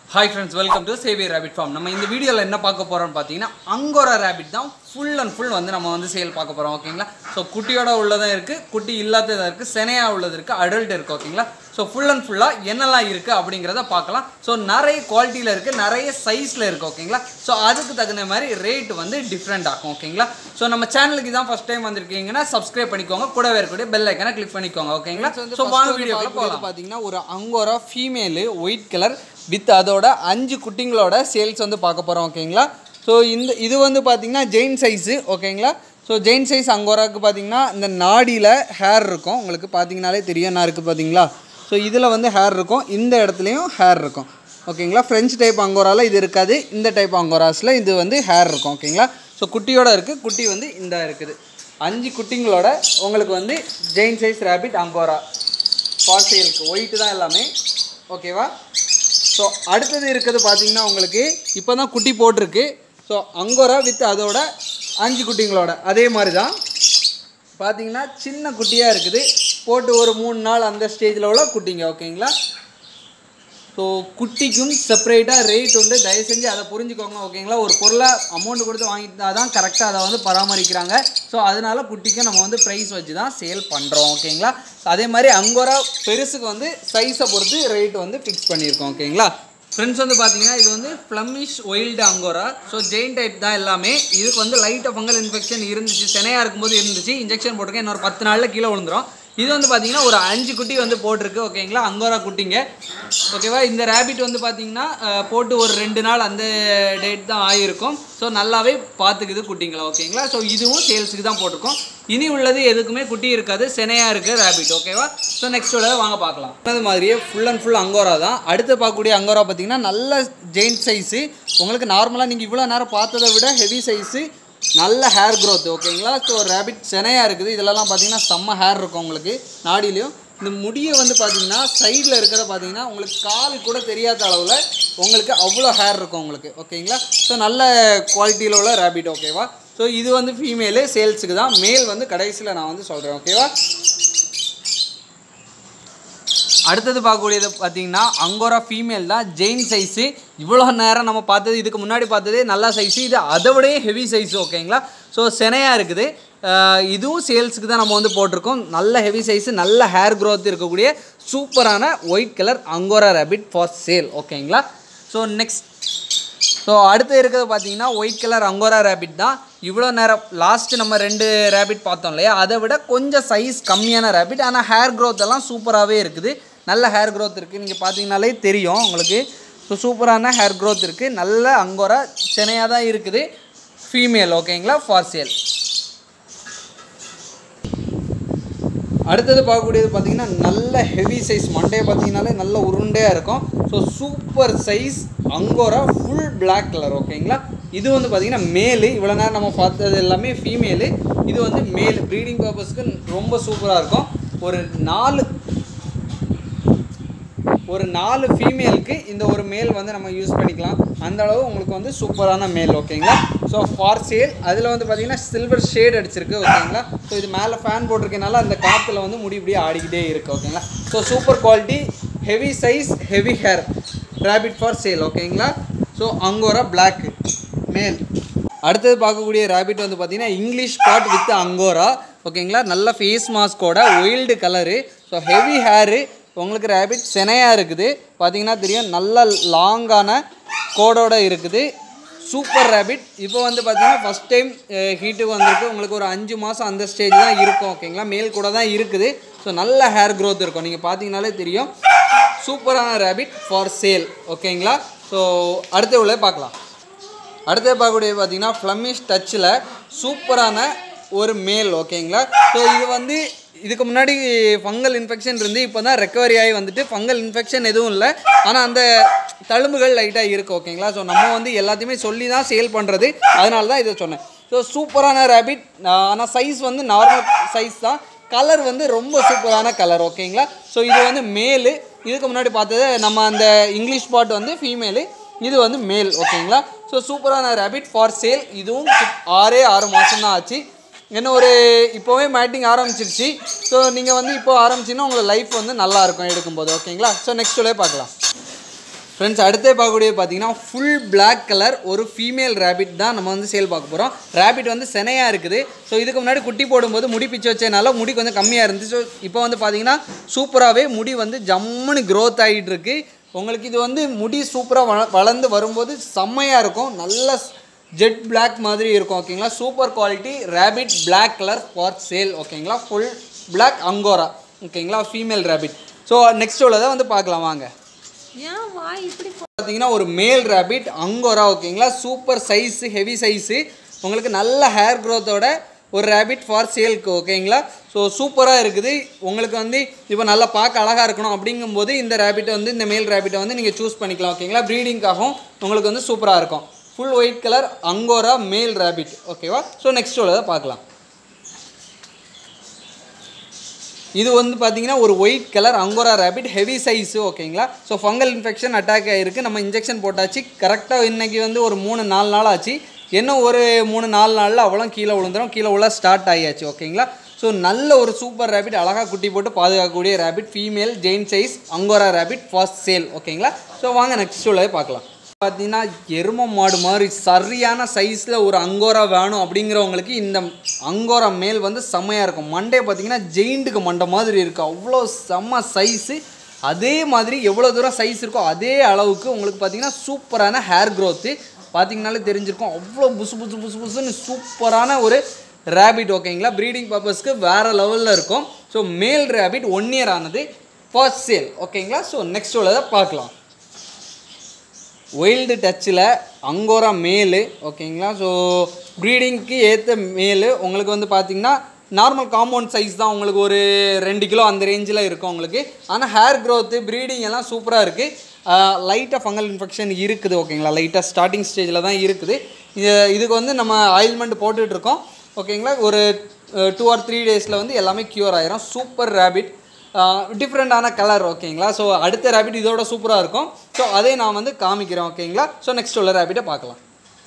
hi friends welcome to Xavier rabbit farm நம்ம இந்த வீடியோவில் என்ன பார்க்க போகிறோம்னு பார்த்தீங்கன்னா அங்கோரா ரேபிட் தான் ஃபுல் அண்ட் ஃபுல் வந்து நம்ம வந்து சேல் பார்க்க போகிறோம் ஓகேங்களா ஸோ குட்டியோட உள்ளதும் இருக்குது குட்டி இல்லாததாக இருக்குது செனையா உள்ளது இருக்குது அடல்ட் இருக்குது ஓகேங்களா ஸோ ஃபுல் அண்ட் ஃபுல்லாக என்னெல்லாம் இருக்குது அப்படிங்கிறத பார்க்கலாம் ஸோ நிறைய குவாலிட்டியில் இருக்குது நிறைய சைஸில் இருக்குது ஓகேங்களா ஸோ அதுக்கு தகுந்த மாதிரி ரேட் வந்து டிஃப்ரெண்ட் ஆகும் ஓகேங்களா ஸோ நம்ம சேனலுக்கு தான் ஃபஸ்ட் டைம் வந்திருக்கீங்கன்னா சப்ஸ்கிரைப் பண்ணிக்கோங்க கூடவே இருக்கக்கூடிய பெல் ஐக்கனை கிளிக் பண்ணிக்கோங்க ஓகேங்களா ஸோ வாங்க வீடியோக்குள்ள போகலாம் பார்த்தீங்கன்னா ஒரு Angora female white colour with அதோட அஞ்சு குட்டிங்களோட சேல்ஸ் வந்து பார்க்க போகிறோம் ஓகேங்களா ஸோ இந்த இது வந்து பார்த்தீங்கன்னா ஜெயின் சைஸு ஓகேங்களா ஸோ ஜெயின் சைஸ் அங்கோராக்கு பார்த்தீங்கன்னா இந்த நாடியில் ஹேர் இருக்கும் உங்களுக்கு பார்த்தீங்கனாலே தெரியும் என்ன இருக்குது பார்த்தீங்களா ஸோ இதில் வந்து ஹேர் இருக்கும் இந்த இடத்துலையும் ஹேர் இருக்கும் ஓகேங்களா ஃப்ரெஞ்ச் டைப் அங்கோராவில் இது இருக்காது இந்த டைப் அங்கோராஸில் இது வந்து ஹேர் இருக்கும் ஓகேங்களா ஸோ குட்டியோட இருக்குது குட்டி வந்து இந்த இருக்குது அஞ்சு குட்டிங்களோட உங்களுக்கு வந்து ஜெயின் சைஸ் ரேபிட் அங்கோரா ஃபால்சேலுக்கு ஒயிட்டு தான் எல்லாமே ஓகேவா ஸோ அடுத்தது இருக்கிறது பார்த்தீங்கன்னா உங்களுக்கு இப்போ தான் குட்டி போட்டிருக்கு ஸோ அங்கோரா வித் அதோட அஞ்சு குட்டிங்களோட அதே மாதிரி தான் பார்த்தீங்கன்னா சின்ன குட்டியாக இருக்குது போட்டு ஒரு மூணு நாள் அந்த ஸ்டேஜில் உள்ள குட்டிங்க ஓகேங்களா ஸோ குட்டிக்கும் செப்பரேட்டாக ரேட் உண்டு தயவு செஞ்சு அதை புரிஞ்சுக்கோங்க ஓகேங்களா ஒரு பொருளை அமௌண்ட் கொடுத்து வாங்கிட்டா தான் கரெக்டாக அதை வந்து பராமரிக்கிறாங்க ஸோ அதனால குட்டிக்கும் நம்ம வந்து ப்ரைஸ் வச்சு தான் சேல் பண்ணுறோம் ஓகேங்களா அதே மாதிரி அங்கோரா பெருசுக்கு வந்து சைஸை பொறுத்து ரேட் வந்து ஃபிக்ஸ் பண்ணியிருக்கோம் ஓகேங்களா ஃப்ரெண்ட்ஸ் வந்து பார்த்தீங்கன்னா இது வந்து Flemish wild Angora so giant type தான் எல்லாமே இதுக்கு வந்து லைட்டாக ஃபங்கல் இன்ஃபெக்ஷன் இருந்துச்சு செனையாக இருக்கும்போது இருந்துச்சு இன்ஜெக்ஷன் போட்டிருக்கேன் இன்னொரு பத்து நாளில் கீழே விழுந்துரும் இது வந்து பார்த்தீங்கன்னா ஒரு அஞ்சு குட்டி வந்து போட்டிருக்கு ஓகேங்களா அங்கோரா குட்டிங்க ஓகேவா இந்த ரேபிட் வந்து பார்த்தீங்கன்னா அஹ், போட்டு ஒரு ரெண்டு நாள் அந்த டேட் தான் ஆகிருக்கும் ஸோ நல்லாவே பார்த்துக்குது குட்டிங்களா ஓகேங்களா ஸோ இதுவும் சேல்ஸுக்கு தான் போட்டிருக்கோம் இனி உள்ளது எதுக்குமே குட்டி இருக்காது செனையாக இருக்குது ரேபிட் ஓகேவா ஸோ நெக்ஸ்ட்டோட வாங்க பார்க்கலாம் அது மாதிரியே ஃபுல் அண்ட் ஃபுல் அங்கோரா தான் அடுத்து பார்க்கக்கூடிய அங்கோரா பார்த்தீங்கன்னா நல்ல ஜெயின்ட் சைஸு உங்களுக்கு நார்மலாக நீங்கள் இவ்வளோ நேரம் பார்த்ததை விட ஹெவி சைஸு நல்ல ஹேர் growth ஓகேங்களா ஸோ ரேபிட் செனையாக இருக்குது இதிலலாம் பார்த்தீங்கன்னா செம்ம ஹேர் இருக்கும் உங்களுக்கு நாடிலையும் இந்த முடியை வந்து பார்த்தீங்கன்னா சைடில் இருக்கிறத பார்த்தீங்கன்னா உங்களுக்கு கால் கூட தெரியாத அளவில் உங்களுக்கு அவ்வளோ ஹேர் இருக்கும் உங்களுக்கு ஓகேங்களா ஸோ நல்ல குவாலிட்டியில் உள்ள ரேபிட் ஓகேவா ஸோ இது வந்து ஃபீமேலு சேல்ஸுக்கு தான் மேல் வந்து கடைசியில் நான் வந்து சொல்கிறேன் ஓகேவா அடுத்தது பார்க்கக்கூடியது பார்த்தீங்கன்னா அங்கோரா ஃபீமேல் தான் ஜெயின் சைஸு இவ்வளோ நேரம் நம்ம பார்த்தது இதுக்கு முன்னாடி பார்த்ததே நல்ல சைஸு இது அதை விடயே ஹெவி சைஸ் ஓகேங்களா ஸோ செனையாக இருக்குது அஹ் இதுவும் சேல்ஸுக்கு தான் நம்ம வந்து போட்டிருக்கோம் நல்ல ஹெவி சைஸு நல்ல ஹேர் growth இருக்கக்கூடிய சூப்பரான white colour Angora rabbit for sale ஓகேங்களா ஸோ நெக்ஸ்ட் ஸோ அடுத்து இருக்கிறது பார்த்தீங்கன்னா ஒயிட் கலர் அங்கோரா ரேபிட் தான் இவ்வளோ நேரம் லாஸ்ட்டு நம்ம ரெண்டு ரேபிட் பார்த்தோம் இல்லையா அதை விட கொஞ்சம் சைஸ் கம்மியான ரேபிட் ஆனால் ஹேர் growth எல்லாம் சூப்பராகவே இருக்குது நல்ல ஹேர் growth இருக்குது நீங்கள் பார்த்தீங்கனாலே தெரியும் உங்களுக்கு ஸோ சூப்பரான ஹேர் growth இருக்குது நல்ல அங்கோரா சென்னையாக தான் இருக்குது ஃபீமேல் ஓகேங்களா ஃபார் சேல் அடுத்தது பார்க்கக்கூடியது பார்த்தீங்கன்னா நல்ல ஹெவி சைஸ் மண்டையை பார்த்தீங்கனாலே நல்ல உருண்டையாக இருக்கும் so super size Angora full Black colour ஓகேங்களா இது வந்து பார்த்தீங்கன்னா மேலு இவ்வளோ நேரம் நம்ம பார்த்தது எல்லாமே ஃபீமேலு இது வந்து மேல் ப்ரீடிங் பர்பஸ்க்கு ரொம்ப சூப்பராக இருக்கும் ஒரு நாலு ஒரு நாலு ஃபீமேலுக்கு இந்த ஒரு மேல் வந்து நம்ம யூஸ் பண்ணிக்கலாம் அந்த அளவு உங்களுக்கு வந்து சூப்பரான மேல் ஓகேங்களா ஸோ ஃபார் சேல் அதில் வந்து பார்த்தீங்கன்னா சில்வர் ஷேட் அடிச்சிருக்கு ஓகேங்களா ஸோ இது மேலே ஃபேன் போட்டிருக்கனால அந்த காற்றுல வந்து முடி இப்படியே ஆடிக்கிட்டே இருக்குது ஓகேங்களா so super quality heavy size heavy hair rabbit for sale ஓகேங்களா ஸோ அங்கோரா Black மேல் அடுத்தது பார்க்கக்கூடிய ரேபிட் வந்து பார்த்தீங்கன்னா இங்கிலீஷ் பாட் வித் அங்கோரா ஓகேங்களா நல்ல ஃபேஸ் மாஸ்கோட wild colour so heavy hair உங்களுக்கு ரேபிட் செனையாக இருக்குது பார்த்தீங்கன்னா தெரியும் நல்ல லாங்கான கோடோட இருக்குது சூப்பர் ரேபிட் இப்போ வந்து பார்த்தீங்கன்னா ஃபஸ்ட் டைம் ஹீட்டுக்கு வந்திருக்கு உங்களுக்கு ஒரு அஞ்சு மாதம் அந்த ஸ்டேஜ் தான் இருக்கும் ஓகேங்களா மேல் கூட தான் இருக்குது ஸோ நல்ல ஹேர் growth இருக்கும் நீங்கள் பார்த்தீங்கனாலே தெரியும் சூப்பரான ரேபிட் ஃபார் சேல் ஓகேங்களா ஸோ அடுத்த உள்ள பார்க்கலாம் அடுத்து பார்க்கக்கூடிய பார்த்தீங்கன்னா ஃப்ளமிஷ் டச்சில் சூப்பரான ஒரு மேல் ஓகேங்களா ஸோ இது வந்து இதுக்கு முன்னாடி ஃபங்கல் இன்ஃபெக்ஷன் இருந்து இப்போ தான் ரெக்கவரி ஆகி வந்துட்டு ஃபங்கல் இன்ஃபெக்ஷன் எதுவும் இல்லை ஆனால் அந்த தழும்புகள் லைட்டாக இருக்குது ஓகேங்களா ஸோ நம்ம வந்து எல்லாத்தையுமே சொல்லி தான் சேல் பண்ணுறது அதனால தான் இதை சொன்னேன் ஸோ சூப்பரான ரேபிட் ஆனால் சைஸ் வந்து நார்மல் சைஸ் தான் கலர் வந்து ரொம்ப சூப்பரான கலர் ஓகேங்களா ஸோ இது வந்து மேலு இதுக்கு முன்னாடி பார்த்தது நம்ம அந்த இங்கிலீஷ் பாட் வந்து ஃபீமேலு இது வந்து மேல் ஓகேங்களா ஸோ சூப்பரான ரேபிட் ஃபார் சேல் இதுவும் சுப்- ஆறே ஆறு மாதம் தான் ஆச்சு என்ன ஒரு இப்போவே மேட்டிங் ஆரம்பிச்சிருச்சு ஸோ நீங்கள் வந்து இப்போ ஆரம்பிச்சிங்கன்னா உங்கள் லைஃப் வந்து நல்லா இருக்கும் எடுக்கும்போது ஓகேங்களா ஸோ நெக்ஸ்ட் பார்க்கலாம் ஃப்ரெண்ட்ஸ் அடுத்தே பார்க்கக்கூடிய பார்த்தீங்கன்னா ஃபுல் Black கலர் ஒரு ஃபீமேல் ரேபிட் தான் நம்ம வந்து சேல் பார்க்க போகிறோம் ரேபிட் வந்து செனையாக இருக்குது ஸோ இதுக்கு முன்னாடி குட்டி போடும்போது முடி பிச்சு வச்சதுனால முடி கொஞ்சம் கம்மியாக இருந்துச்சு ஸோ இப்போ வந்து பார்த்தீங்கன்னா சூப்பராகவே முடி வந்து ஜம்முன்னு growth ஆகிட்டு இருக்கு உங்களுக்கு இது வந்து முடி சூப்பராக வள வளர்ந்து வரும்போது செம்மையாக இருக்கும் நல்ல ஜெட் Black மாதிரி இருக்கும் ஓகேங்களா super quality rabbit Black colour for sale ஓகேங்களா ஃபுல் Black அங்கோரா ஓகேங்களா ஃபீமேல் ரேபிட் ஸோ நெக்ஸ்ட் உள்ளதை வந்து பார்க்கலாம் வாங்க ஏன் வாய் இப்படி பார்த்தீங்கன்னா ஒரு மேல் ரேபிட் அங்கோரா ஓகேங்களா சூப்பர் சைஸு ஹெவி சைஸு உங்களுக்கு நல்ல ஹேர் க்ரோத்தோட ஒரு ரேபிட் ஃபார் சேல்க்கு ஓகேங்களா ஸோ சூப்பராக இருக்குது உங்களுக்கு வந்து இப்போ நல்லா பார்க்க அழகாக இருக்கணும் அப்படிங்கும்போது இந்த ரேபிட்டை வந்து இந்த மேல் ரேபிட்டை வந்து நீங்கள் சூஸ் பண்ணிக்கலாம் ஓகேங்களா ப்ரீடிங்காகவும் உங்களுக்கு வந்து சூப்பராக இருக்கும் full white colour Angora male rabbit ஓகேவா ஸோ நெக்ஸ்ட் உள்ளதை பார்க்கலாம் இது வந்து பார்த்தீங்கன்னா ஒரு white colour Angora rabbit heavy size ஓகேங்களா ஸோ ஃபங்கல் இன்ஃபெக்ஷன் அட்டாக் ஆகிருக்கு நம்ம இன்ஜெக்ஷன் போட்டாச்சு கரெக்டாக இன்னைக்கு வந்து ஒரு மூணு நாலு நாள் ஆச்சு இன்னும் ஒரு மூணு நாலு நாளில் அவ்வளோ கீழே விழுந்துடும் கீழே உள்ள ஸ்டார்ட் ஆகியாச்சு ஓகேங்களா ஸோ நல்ல ஒரு சூப்பர் ரேபிட் அழகாக குட்டி போட்டு பாதுகாக்கக்கூடிய rabbit female giant size Angora rabbit first sale ஓகேங்களா ஸோ வாங்க நெக்ஸ்ட் உள்ளே பார்க்கலாம் பார்த்தீங்கன்னா எரும மாடு மாதிரி சரியான சைஸில் ஒரு அங்கோரா வேணும் அப்படிங்கிறவங்களுக்கு இந்த அங்கோரா மேல் வந்து செம்மையாக இருக்கும் மண்டே பார்த்தீங்கன்னா ஜெயிண்ட்டுக்கு மண்டை மாதிரி இருக்குது அவ்வளோ செம்ம சைஸு அதே மாதிரி எவ்வளோ தூரம் சைஸ் இருக்கோ அதே அளவுக்கு உங்களுக்கு பார்த்தீங்கன்னா சூப்பரான ஹேர் க்ரோத்து பார்த்தீங்கனாலே தெரிஞ்சிருக்கும் அவ்வளோ புசு புசு புசு புசுன்னு சூப்பரான ஒரு ரேபிட் ஓகேங்களா ப்ரீடிங் பர்பஸ்க்கு வேறு லெவலில் இருக்கும் so male rabbit one year ஆனது ஃபர்ஸ்ட் சேல் ஓகேங்களா ஸோ நெக்ஸ்ட் உள்ளதை பார்க்கலாம் ஒயில்டு டச்சில் அங்கோரா மேலு ஓகேங்களா ஸோ ப்ரீடிங்க்கு ஏற்ற மேலு உங்களுக்கு வந்து பார்த்தீங்கன்னா நார்மல் காம்பவுண்ட் சைஸ் தான் உங்களுக்கு ஒரு ரெண்டு கிலோ அந்த ரேஞ்சில் இருக்கும் உங்களுக்கு ஆனால் ஹேர் க்ரோத்து ப்ரீடிங் எல்லாம் சூப்பராக இருக்குது லைட்டாக ஃபங்கல் இன்ஃபெக்ஷன் இருக்குது ஓகேங்களா லைட்டாக ஸ்டார்டிங் ஸ்டேஜில் தான் இருக்குது இது இதுக்கு வந்து நம்ம ஆயில்மெண்ட் போட்டுட்ருக்கோம் ஓகேங்களா ஒரு டூ ஆர் த்ரீ டேஸில் வந்து எல்லாமே க்யூர் ஆயிரும் சூப்பர் ரேபிட் டிஃப்ரெண்ட்டான கலர் ஓகேங்களா ஸோ அடுத்த ரேபிட் இதோட சூப்பராக இருக்கும் ஸோ அதே நான் வந்து காமிக்கிறேன் ஓகேங்களா ஸோ நெக்ஸ்ட் உள்ள ரேபிட்டை பார்க்கலாம்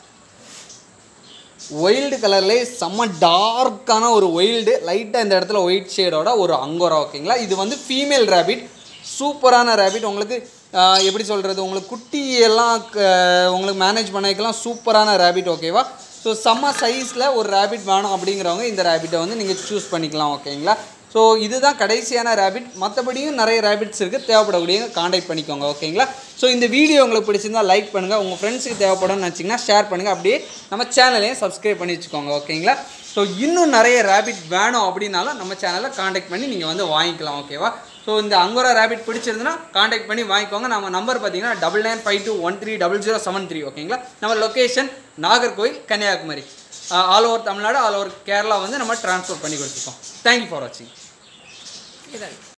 ஒயில்டு கலர்லேயே செம்ம டார்க்கான ஒரு ஒயில்டு லைட்டாக இந்த இடத்துல ஒயிட் ஷேடோட ஒரு அங்கோரா ஓகேங்களா இது வந்து ஃபீமேல் ரேபிட் சூப்பரான ரேபிட் உங்களுக்கு ஆஹ், எப்படி சொல்கிறது உங்களுக்கு குட்டி எல்லாம் க- உங்களுக்கு மேனேஜ் பண்ணிக்கலாம் சூப்பரான ரேபிட் ஓகேவா ஸோ செம்ம சைஸில் ஒரு ரேபிட் வேணும் அப்படிங்கிறவங்க இந்த ரேபிட்டை வந்து நீங்கள் சூஸ் பண்ணிக்கலாம் ஓகேங்களா ஸோ இதுதான் கடைசியான ரேபிட் மற்றபடியும் நிறைய ரேபிட்ஸ் இருக்குது தேவைப்படக்கூடியவங்க காண்டாக்ட் பண்ணிக்கோங்க ஓகேங்களா ஸோ இந்த வீடியோ உங்களுக்கு பிடிச்சிருந்தா லைக் பண்ணுங்கள் உங்கள் ஃப்ரெண்ட்ஸுக்கு தேவைப்படும்னு நினச்சிங்கன்னா ஷேர் பண்ணுங்கள் அப்படியே நம்ம சேனலையும் சப்ஸ்கிரைப் பண்ணி வச்சுக்கோங்க ஓகேங்களா ஸோ இன்னும் நிறைய ரேபிட் வேணும் அப்படின்னாலும் நம்ம சேனலை காண்டாக்ட் பண்ணி நீங்கள் வந்து வாங்கிக்கலாம் ஓகேவா ஸோ இந்த அங்கோரா ரேபிட் பிடிச்சிருந்துன்னா காண்டாக்ட் பண்ணி வாங்கிக்கோங்க நம்ம நம்பர் பார்த்தீங்கன்னா double nine five two one three double zero seven three ஓகேங்களா நம்ம location Nagercoil Kanyakumari all over Tamil Nadu all over Kerala வந்து நம்ம ட்ரான்ஸ்ஃபர் பண்ணி கொடுத்துருக்கோம் தேங்க்யூ ஃபார் வாட்சிங் இதான்